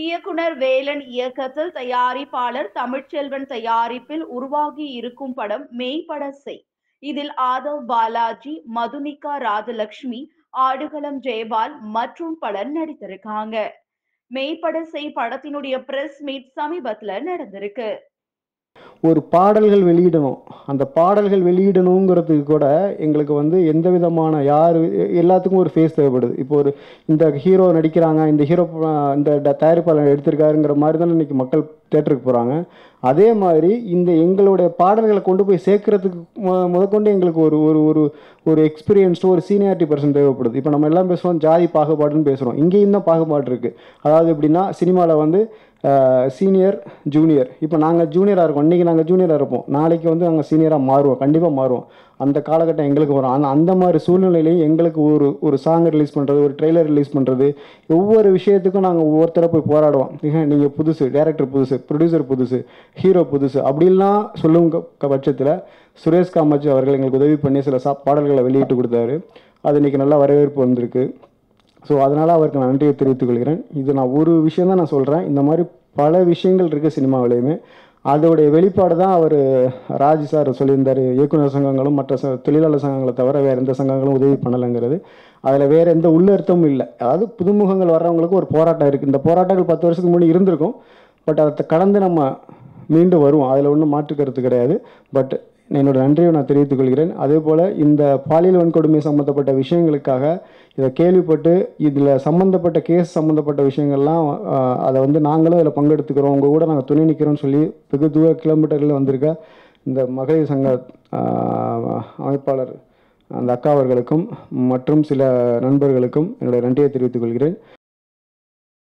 இயக்குனர் வேலன் இயக்கத்தில் தயாரிப்பாளர் தமிழ்ச்செல்வன் தயாரிப்பில் உருவாகி இருக்கும் படம் மெய்ப்பட செய் இதில் ஆதவ் பாலாஜி மதுமிகா ராஜலட்சுமி ஆடுகளம் ஜெயபால் மற்றும் பலர் நடித்திருக்காங்க மெய்ப்பட செய் படத்தினுடைய பிரஸ் மீட் சமீபத்துல நடந்திருக்கு ஒரு பாடல்கள் வெளியிடணும் அந்த பாடல்கள் வெளியிடணுங்கிறதுக்கு கூட எங்களுக்கு வந்து எந்த விதமான யார் எல்லாத்துக்கும் ஒரு ஃபேஸ் தேவைப்படுது இப்போ ஒரு இந்த ஹீரோ நடிக்கிறாங்க இந்த ஹீரோ இந்த ட- தயாரிப்பாளர் எடுத்திருக்காருங்கிற மாதிரி தான் இன்னைக்கு மக்கள் தேட்டருக்கு போகிறாங்க அதே மாதிரி இந்த எங்களுடைய பாடல்களை கொண்டு போய் சேர்க்கறதுக்கு மு- முதற்கொண்டு எங்களுக்கு ஒரு ஒரு ஒரு ஒரு எக்ஸ்பீரியன்ஸோ ஒரு சீனியாரிட்டி பர்சன் தேவைப்படுது இப்போ நம்ம எல்லாம் பேசுகிறோம் ஜாதி பாகுபாடுன்னு பேசுகிறோம் இங்கேயும் தான் பாகுபாடு இருக்குது அதாவது எப்படின்னா சினிமாவில் வந்து சீனியர் ஜூனியர் இப்போ நாங்கள் ஜூனியராக இருக்கோம் இன்றைக்கி நாங்கள் ஜூனியராக இருப்போம் நாளைக்கு வந்து நாங்கள் சீனியராக மாறுவோம் கண்டிப்பாக மாறுவோம் அந்த காலகட்டம் எங்களுக்கு வரும் ஆனால் அந்த மாதிரி சூழ்நிலையிலையும் எங்களுக்கு ஒரு ஒரு சாங் ரிலீஸ் பண்ணுறது ஒரு ட்ரெய்லர் ரிலீஸ் பண்ணுறது ஒவ்வொரு விஷயத்துக்கும் நாங்கள் ஒவ்வொருத்தரை போய் போராடுவோம் நீங்கள் புதுசு டேரக்டர் புதுசு ப்ரொடியூசர் புதுசு ஹீரோ புதுசு அப்படிலாம் சொல்லும் க- பட்சத்தில் சுரேஷ் காமாட்சி அவர்கள் எங்களுக்கு உதவி பண்ணி சில சா பாடல்களை வெளியிட்டு கொடுத்தாரு அது இன்றைக்கி நல்ல வரவேற்பு வந்திருக்கு ஸோ அதனால் அவருக்கு நான் நன்றியை தெரிவித்துக் கொள்கிறேன் இது நான் ஒரு விஷயம் தான் நான் சொல்கிறேன் இந்த மாதிரி பல விஷயங்கள் இருக்குது சினிமாவிலையுமே அதோடைய வெளிப்பாடு தான் அவர் ராஜ் சார் சொல்லியிருந்தார் இயக்குனர் சங்கங்களும் மற்ற ச தொழிலாளர் சங்கங்களை தவிர வேறு எந்த சங்கங்களும் உதவி பண்ணலைங்கிறது அதில் வேறு எந்த உள்ளர்த்தமும் இல்லை அதாவது புதுமுகங்கள் வர்றவங்களுக்கு ஒரு போராட்டம் இருக்குது இந்த போராட்டங்கள் பத்து வருஷத்துக்கு முன்னாடி இருந்திருக்கும் பட் அதை கடந்து நம்ம மீண்டும் வருவோம் அதில் ஒன்றும் மாற்று கருத்து கிடையாது பட் என்னோட நன்றியை நான் தெரிவித்துக் கொள்கிறேன் அதே போல் இந்த பாலியல் வன்கொடுமை சம்மந்தப்பட்ட விஷயங்களுக்காக இதை கேள்விப்பட்டு இதில் சம்மந்தப்பட்ட கேஸ் சம்மந்தப்பட்ட விஷயங்கள்லாம் ஆஹ், அதை வந்து நாங்களும் இதில் பங்கெடுத்துக்கிறோம் உங்கள் கூட நாங்கள் துணை நிற்கிறோம்னு சொல்லி வெகு தூர கிலோமீட்டரில் வந்திருக்க இந்த மகளிர் சங்க ஆஹ், அமைப்பாளர் அந்த அக்கா அவர்களுக்கும் மற்றும் சில நண்பர்களுக்கும் என்னுடைய நன்றியை தெரிவித்துக் கொள்கிறேன்